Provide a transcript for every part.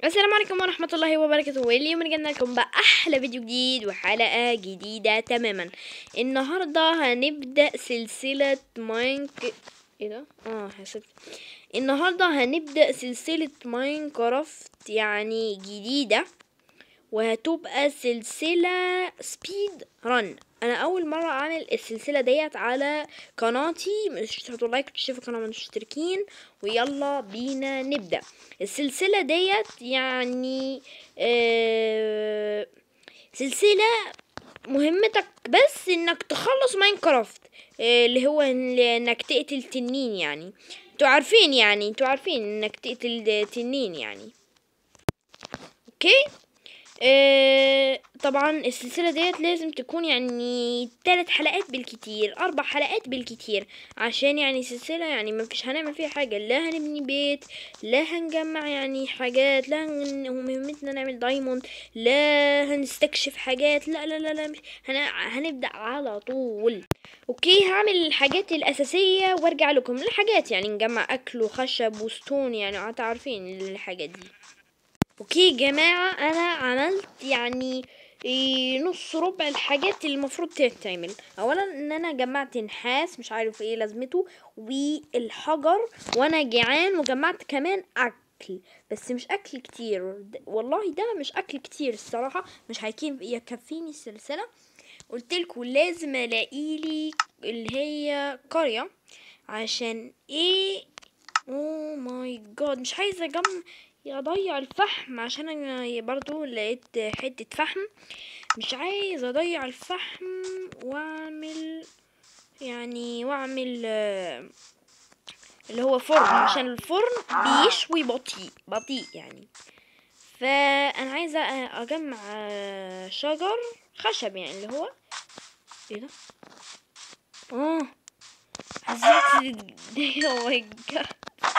السلام عليكم ورحمة الله وبركاته واليوم رجعنا لكم بأحلى فيديو جديد وحلقة جديدة تماما النهاردة هنبدأ سلسلة ماينك ايه ده؟ اه حسبت النهاردة هنبدأ سلسلة ماينكرافت يعني جديدة وهتبقى سلسلة سبيد رن انا اول مرة اعمل السلسلة ديت على قناتي مش تحطوا لايك وتشتركوا في القناة مشتركين ويلا بينا نبدأ السلسلة ديت يعني آه سلسلة مهمتك بس انك تخلص ماينكرافت آه اللي هو إن- انك تقتل تنين يعني انتوا عارفين يعني انتوا عارفين انك تقتل تنين يعني اوكي آه طبعا السلسلة ديت لازم تكون يعني ثلاث حلقات بالكتير اربع حلقات بالكتير عشان يعني سلسلة يعني ما فيش هنعمل فيها حاجة لا هنبني بيت لا هنجمع يعني حاجات لا هن... مهمتنا نعمل دايموند لا هنستكشف حاجات لا لا لا لا مش هن... هنبدأ على طول اوكي هعمل الحاجات الاساسية وارجع لكم الحاجات يعني نجمع اكل وخشب وستون يعني انتوا عارفين الحاجات دي اوكي يا جماعة انا عملت يعني إيه نص ربع الحاجات اللي المفروض تتعمل اولا ان انا جمعت نحاس مش عارف ايه لازمته والحجر وانا جعان وجمعت كمان اكل بس مش اكل كتير د- والله ده مش اكل كتير الصراحة مش هيكين يكفيني السلسلة قلتلكوا لازم الاقيلي اللي هي قرية عشان ايه اوه ماي جاد مش عايزه اجم اضيع الفحم عشان انا برضو لقيت حته فحم مش عايز اضيع الفحم واعمل يعني واعمل آه، اللي هو فرن عشان الفرن بيشوي بطيء بطيء يعني فانا عايزه اجمع آه، شجر خشب يعني اللي هو ايه ده اه حسيت او ماي جاد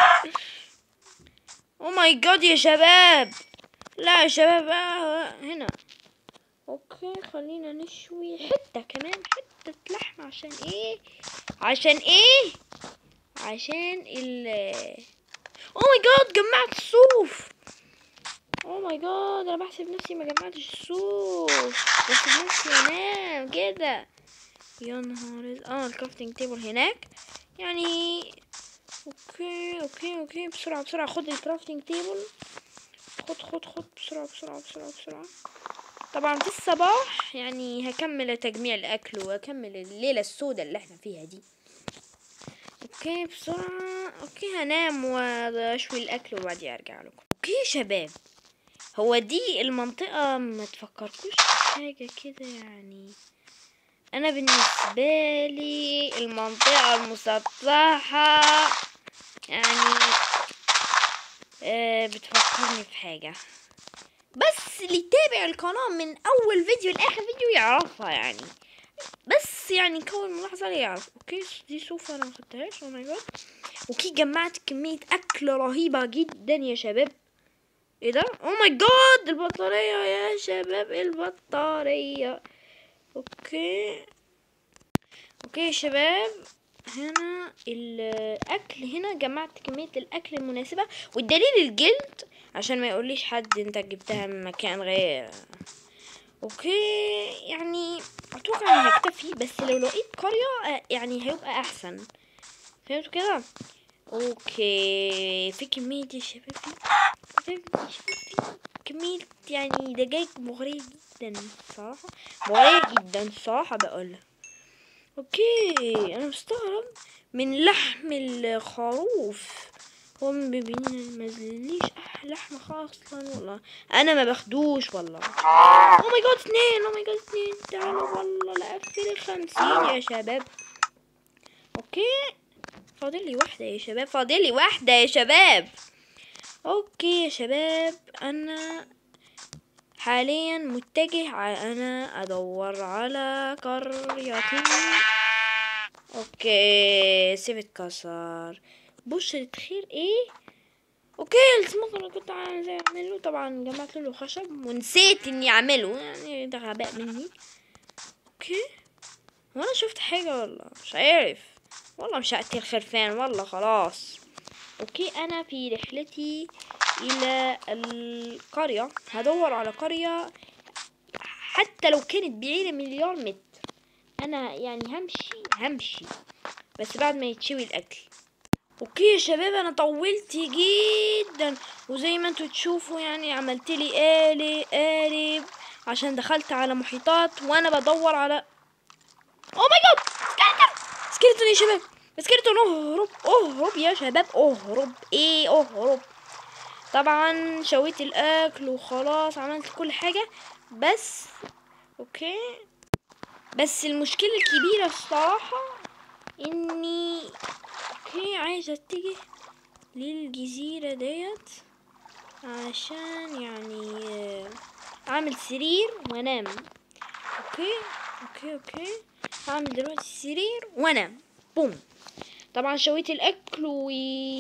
او ماي جاد يا شباب لا يا شباب آه، هنا اوكي خلينا نشوي حتة كمان حتة لحمة عشان ايه عشان ايه عشان ال او ماي جاد جمعت الصوف او ماي جاد انا بحسب نفسي ما جمعتش الصوف بحسب نفسي انام كده يا نهار أز- اه الكرافتنج تيبل هناك يعني اوكي اوكي اوكي بسرعة بسرعة خد الكرافتنج تيبل خد خد خد بسرعة بسرعة بسرعة بسرعة طبعا في الصباح يعني هكمل تجميع الاكل واكمل الليلة السوداء اللي احنا فيها دي اوكي بسرعة اوكي هنام واشوي الاكل وبعدين ارجع لكم اوكي يا شباب هو دي المنطقة ما تفكركوش في حاجة كده يعني انا بالنسبة لي المنطقة المسطحة يعني آه بتفكرني في حاجة بس اللي يتابع القناة من أول فيديو لآخر فيديو يعرفها يعني بس يعني كون ملاحظة يعرف اوكي دي سوفة انا مخدتهاش او ماي جاد اوكي جمعت كمية اكل رهيبة جدا يا شباب ايه ده او ماي جاد البطارية يا شباب البطارية اوكي اوكي يا شباب هنا الاكل هنا جمعت كمية الاكل المناسبة والدليل الجلد عشان ما يقوليش حد انت جبتها من مكان غير اوكي يعني اتوقع اني هكتفي بس لو لقيت قرية آه، يعني هيبقى احسن فهمتوا كده اوكي في كمية يا شباب في في- يا شباب في كمية يعني دجاج مغرية جدا صراحة مغرية جدا صراحة بقولها اوكي انا مستغرب من لحم الخروف هو ما بينزليش احلى لحمة خالص اصلا والله انا ما باخدوش والله او ماي جاد اثنين او ماي جاد اثنين تعالوا والله لقفل الخمسين يا شباب اوكي فاضل لي واحدة يا شباب فاضل لي واحدة يا شباب اوكي يا شباب انا حاليا متجه على انا ادور على قريتي اوكي سيف اتكسر بشرة خير ايه اوكي السموك اللي كنت عايزة اعمله طبعا جمعت له خشب ونسيت اني اعمله يعني ده غباء مني اوكي هو انا شفت حاجة ولا مش عارف والله مش هقتل خرفان والله خلاص اوكي انا في رحلتي الى القرية هدور على قرية حتى لو كانت بعيدة مليار متر انا يعني همشي همشي بس بعد ما يتشوي الاكل اوكي يا شباب انا طولت جدا وزي ما انتوا تشوفوا يعني عملت لي قالب قالب عشان دخلت على محيطات وانا بدور على او ماي جاد سكيلتون سكيلتون يا شباب سكيلتون اهرب اهرب يا شباب اهرب ايه اهرب طبعا شويت الاكل وخلاص عملت كل حاجة بس اوكي بس المشكلة الكبيرة الصراحة اني اوكي عايزة اتجه للجزيرة ديت عشان يعني آه، اعمل سرير وانام اوكي اوكي اوكي هعمل دلوقتي السرير وانام بوم طبعا شويت الاكل و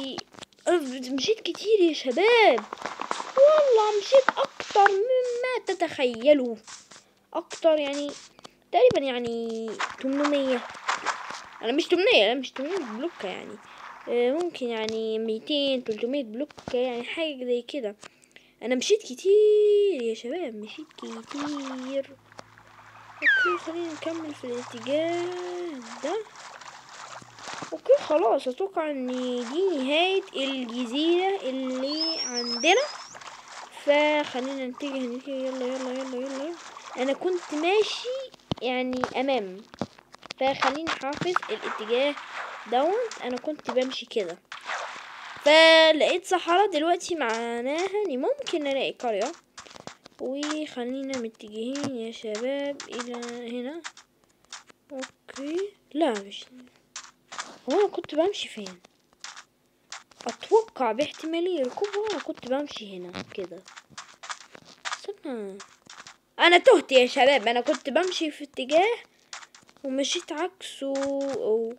أف- مشيت كتير يا شباب والله مشيت اكتر مما تتخيلوا اكتر يعني تقريبا يعني 800 انا مش 800 لا مش 800 بلوكة يعني آه، ممكن يعني 200 300 بلوكة يعني حاجة زي كده انا مشيت كتير يا شباب مشيت كتير اوكي خلينا نكمل في الاتجاه ده اوكي خلاص اتوقع ان دي نهاية الجزيرة اللي عندنا فخلينا نتجه نتجه يلا يلا يلا يلا, يلا. انا كنت ماشي يعني امام فخليني حافظ الاتجاه دوت انا كنت بمشي كده فلقيت صحراء دلوقتي معناها اني ممكن نلاقي قرية وخلينا متجهين يا شباب الى هنا اوكي لا مش هو انا كنت بمشي فين اتوقع باحتمالية ركوبها انا كنت بمشي هنا كده استنى انا تهت يا شباب انا كنت بمشي في اتجاه ومشيت عكسه أو...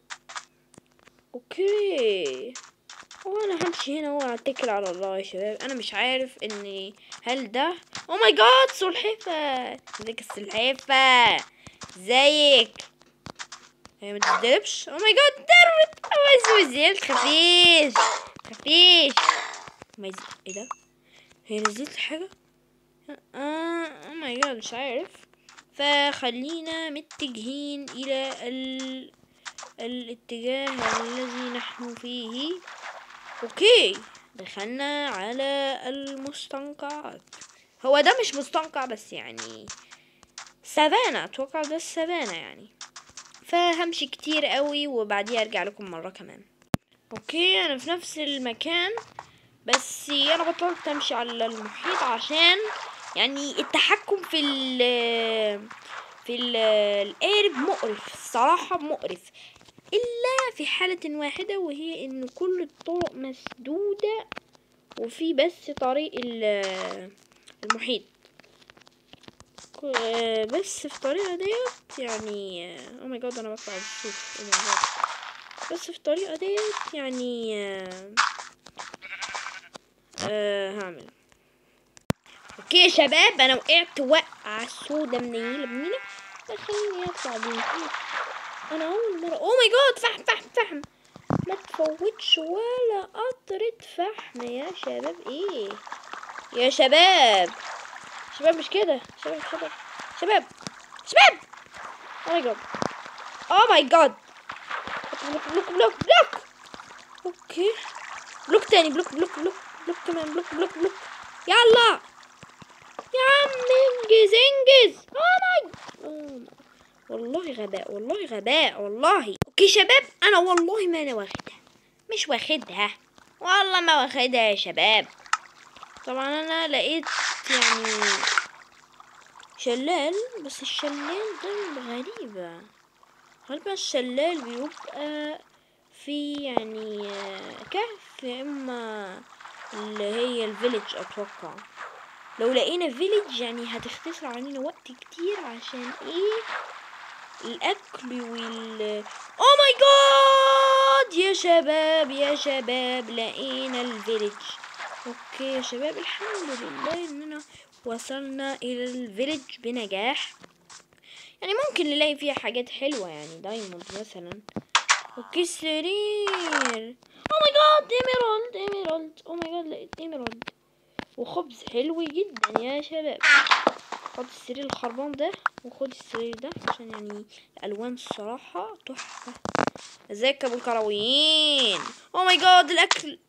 اوكي وانا همشي هنا واتكل على الله يا شباب انا مش عارف اني هل ده او ماي جاد سلحفة ازيك السلحفة ازيك هي ما تتضربش او ماي جاد ضربت او نزلت خفيش خفيش ما يز... ايه ده هي نزلت حاجة اه او ماي جاد مش عارف فخلينا متجهين الى ال... الاتجاه الذي نحن فيه اوكي دخلنا على المستنقعات هو ده مش مستنقع بس يعني سافانا اتوقع ده السافانا يعني فهمشي كتير قوي وبعديها ارجع لكم مرة كمان اوكي انا في نفس المكان بس انا بطلت امشي على المحيط عشان يعني التحكم في ال في ال- القارب مقرف الصراحة مقرف إلا في حالة واحدة وهي إن كل الطرق مسدودة وفي بس طريق ال- المحيط ك- بس في الطريقة ديت يعني او ماي جاد انا بطلع بالصوت oh my God. بس في الطريقة ديت يعني آه، آه هعمل اوكي يا شباب انا وقعت وقعة سودة منيلة بنيلة بس خليني اطلع بيه انا اول مرة او ماي جاد فحم فحم فحم ما تفوتش ولا قطرة فحم يا شباب ايه يا شباب شباب مش كده شباب شباب شباب شباب او ماي جاد او ماي جاد بلوك بلوك بلوك بلوك اوكي بلوك تاني بلوك بلوك بلوك بلوك كمان بلوك بلوك بلوك يلا يا عم انجز انجز او ماي أوه ماي. والله غباء والله غباء والله اوكي شباب انا والله ما انا واخدها مش واخدها والله ما واخدها يا شباب طبعا انا لقيت يعني شلال بس الشلال ده غريبة غالبا الشلال بيبقى في يعني آه، كهف يا اما اللي هي الفيليج اتوقع لو لقينا فيليج يعني هتختصر علينا وقت كتير عشان ايه الاكل وال او ماي جاد يا شباب يا شباب لقينا الفيليج اوكي يا شباب الحمد لله اننا وصلنا الى الفيليج بنجاح يعني ممكن نلاقي فيها حاجات حلوة يعني دايموند مثلا اوكي سرير او ماي جاد ايميرالد ايميرالد او ماي جاد لقيت ايميرالد وخبز حلو جدا يا شباب خد السرير الخربان ده وخد السرير ده عشان يعني الالوان الصراحه تحفه ازيك يا ابو الكرويين او ماي جاد الاكل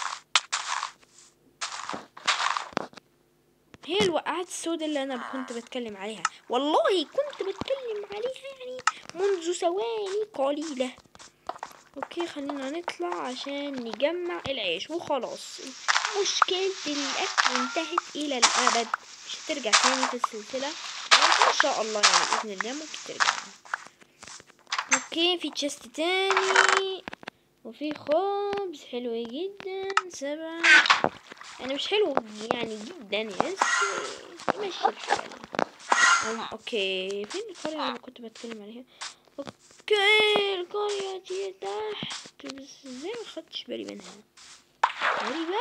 هي الوقعات السوداء اللي انا كنت بتكلم عليها والله كنت بتكلم عليها يعني منذ ثواني قليله اوكي خلينا نطلع عشان نجمع العيش وخلاص مشكلة الاكل انتهت الى الابد مش هترجع تاني في السلسلة ان شاء الله يعني باذن الله ممكن ترجع اوكي في تشيست تاني وفي خبز حلو جدا سبعة يعني مش حلو يعني جدا بس يمشي الحال أم- اوكي فين القرية اللي كنت بتكلم عليها اوكي القرية دي تحت بس ازاي ما خدتش بالي منها غريبة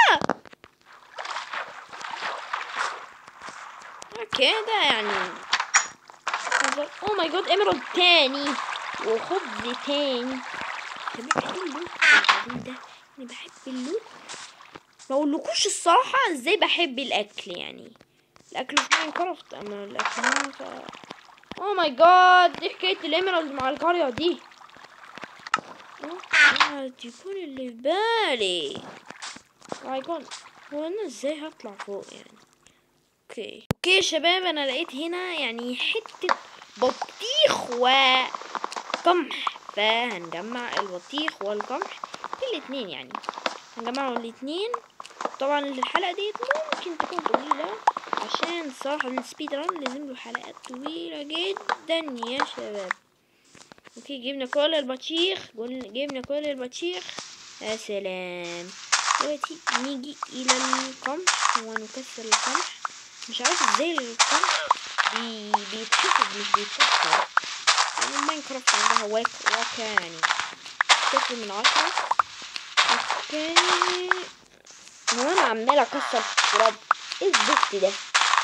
كده يعني او ماي جاد ايمرالد تاني وخبز تاني انا بحب اللوت العظيم ده انا بحب اللوت ما اقولكوش الصراحة ازاي بحب الاكل يعني الاكل في ماينكرافت اما الاكل هنا ف او ماي جاد دي حكاية الايمرالد مع القرية دي اه تكون اللي في بالي ماي جاد هو انا ازاي هطلع فوق يعني اوكي اوكي يا شباب انا لقيت هنا يعني حتة بطيخ وقمح فهنجمع البطيخ والقمح الاتنين يعني هنجمعهم الاتنين طبعا الحلقة ديت ممكن تكون طويلة عشان صراحة السبيد ران لازم له حلقات طويلة جدا يا شباب اوكي جبنا كل البطيخ قلنا- جبنا كل البطيخ يا سلام دلوقتي نيجي الى القمح ونكسر القمح مش عارف ازاي القمح بي بيتحفظ مش بيتكسر يعني ماينكرافت عندها واك واقع يعني صفر من عشرة اوكي هو انا عمال اكسر في التراب ايه الزفت ده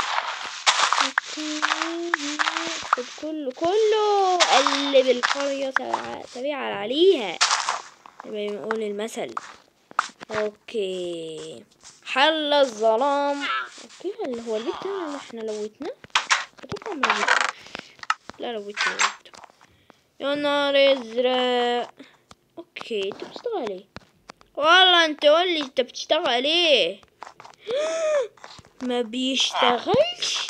اوكي خد كله كله قلب القرية تبع- تبيع عليها زي ما بنقول المثل اوكي حل الظلام اوكي اللي هو البيت ده اللي احنا لوتناه اتوقع ما لوتناش لا لوتنا لوتنا يا نهار ازرق اوكي انت بتشتغل ايه والله انت قولي انت بتشتغل ايه ما بيشتغلش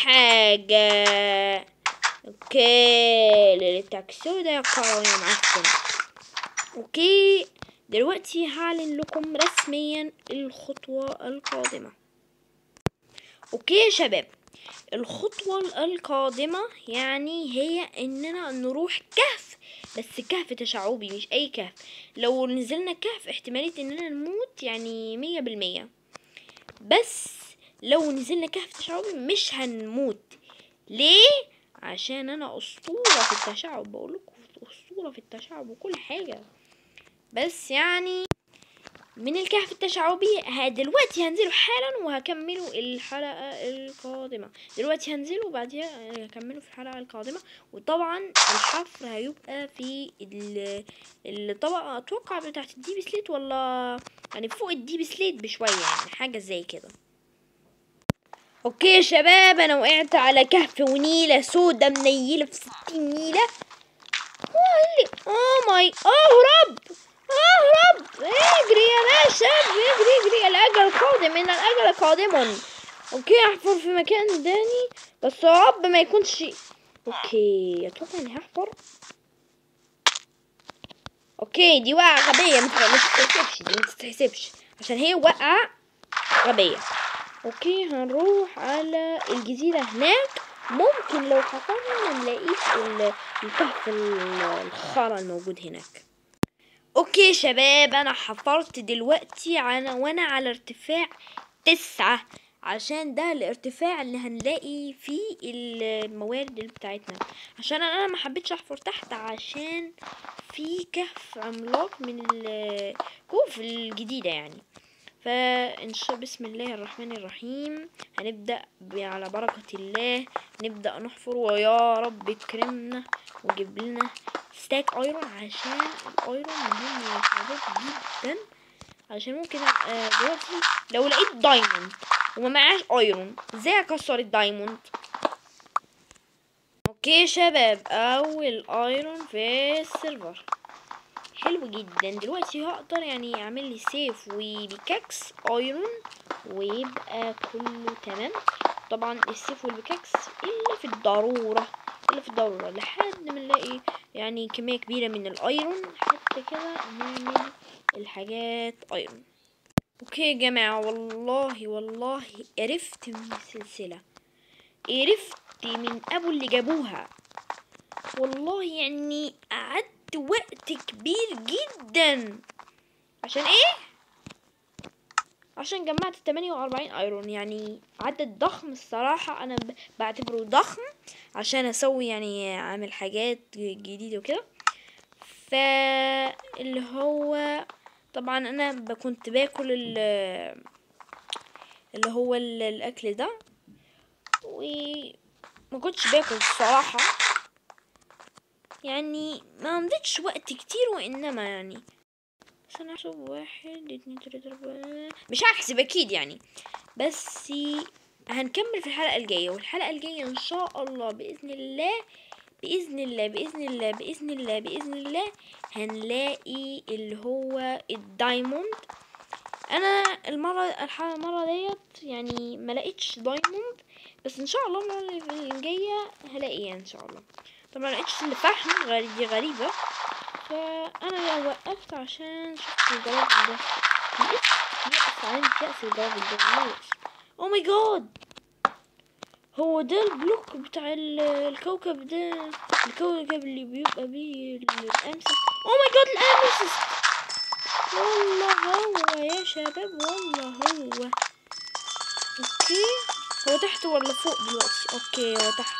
حاجة اوكي ليلتك سودا يا قراية معفن اوكي دلوقتي هعلن لكم رسميا الخطوة القادمة اوكي يا شباب الخطوة القادمة يعني هي اننا نروح كهف بس كهف تشعبي مش اي كهف لو نزلنا كهف احتمالية اننا نموت يعني مية بالمية بس لو نزلنا كهف تشعبي مش هنموت ليه عشان انا اسطورة في التشعب بقولكم اسطورة في التشعب وكل حاجة بس يعني من الكهف التشعبي ه- دلوقتي هنزله حالا وهكمله الحلقة القادمة دلوقتي هنزله وبعديها هكمله في الحلقة القادمة وطبعا الحفر هيبقى في ال- الطبقة اتوقع بتاعت الديب سليت ولا يعني فوق الديب سليت بشوية يعني حاجة زي كده اوكي يا شباب انا وقعت على كهف ونيلة سودة منيلة في ستين نيلة واللي اوه ماي اهرب اهرب اجري يا باشا اجري اجري الاجل قادم ان الاجل قادم اوكي احفر في مكان تاني بس يا رب ما يكونش اوكي اتوقع اني هحفر اوكي دي وقعة غبية ما تت- ما تتحسبش دي ما تتحسبش عشان هي وقعة غبية اوكي هنروح على الجزيرة هناك ممكن لو حفرنا ما نلاقيش ال- الكهف ال- الخرا الموجود هناك اوكي شباب انا حفرت دلوقتي على وانا على ارتفاع تسعة عشان ده الارتفاع اللي هنلاقي فيه ال- الموارد اللي بتاعتنا عشان انا ما حبيتش احفر تحت عشان في كهف عملاق من الكهوف الجديدة يعني فإن شاء بسم الله الرحمن الرحيم هنبدأ ب- على بركة الله نبدأ نحفر ويا رب يكرمنا ويجيب لنا ستاك ايرون عشان الايرون مهم يا شباب جدا عشان ممكن آه، دلوقتي لو لقيت دايموند وما معاش ايرون ازاي اكسر الدايموند اوكي يا شباب اول ايرون في السيرفر حلو جدا دلوقتي هقدر يعني اعمل لي سيف وبيكاكس ايرون ويبقى كله تمام طبعا السيف والبيكاكس الا في الضروره الا في الضروره لحد ما نلاقي يعني كميه كبيره من الايرون حتى كده نعمل الحاجات ايرون اوكي يا جماعه والله والله قرفت من السلسله قرفت من ابو اللي جابوها والله يعني قعدت وقت كبير جدا عشان ايه عشان جمعت 48 ايرون يعني عدد ضخم الصراحة انا ب- بعتبره ضخم عشان اسوي يعني اعمل حاجات جديدة وكده فاللي هو طبعا انا ب- كنت باكل ال- اللي هو ال- الاكل ده وما كنتش باكل الصراحة يعني ما مضيتش وقت كتير وانما يعني بس انا احسب واحد اتنين تلاتة اربعة مش هحسب اكيد يعني بس هنكمل في الحلقة الجاية والحلقة الجاية ان شاء الله بإذن الله بإذن الله بإذن الله بإذن الله بإذن الله هنلاقي اللي هو الدايموند انا المرة الحلقة المرة ديت يعني ما لقيتش دايموند بس ان شاء الله المرة اللي جاية هلاقيها ان شاء الله طبعا ما لقيتش الفحم غري- دي غريبة فانا لو وقفت عشان شفت الجواب ده يأس يأس عندي يأس الجواب ده يأس او ماي جاد هو ده البلوك بتاع ال- الكوكب ده الكوكب اللي بيبقى بيه الامسس او ماي جاد الامسس والله هو يا شباب والله هو اوكي هو تحت ولا فوق دلوقتي اوكي هو تحت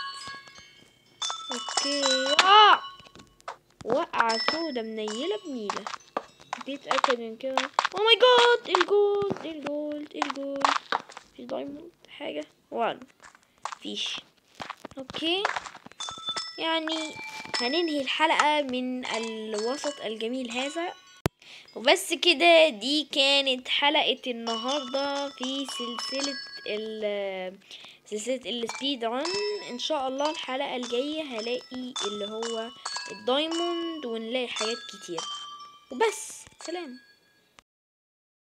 اوكي آه! وقع سودا منيلة بنيلة بيتأكد من كده او ماي جاد الجولد الجولد الجولد في دايموند حاجة وان فيش اوكي يعني هننهي الحلقة من الوسط الجميل هذا وبس كده دي كانت حلقة النهاردة في سلسلة ال سلسلة السبيد ران ان شاء الله الحلقة الجاية هلاقي اللي هو الدايموند ونلاقي حاجات كتير وبس سلام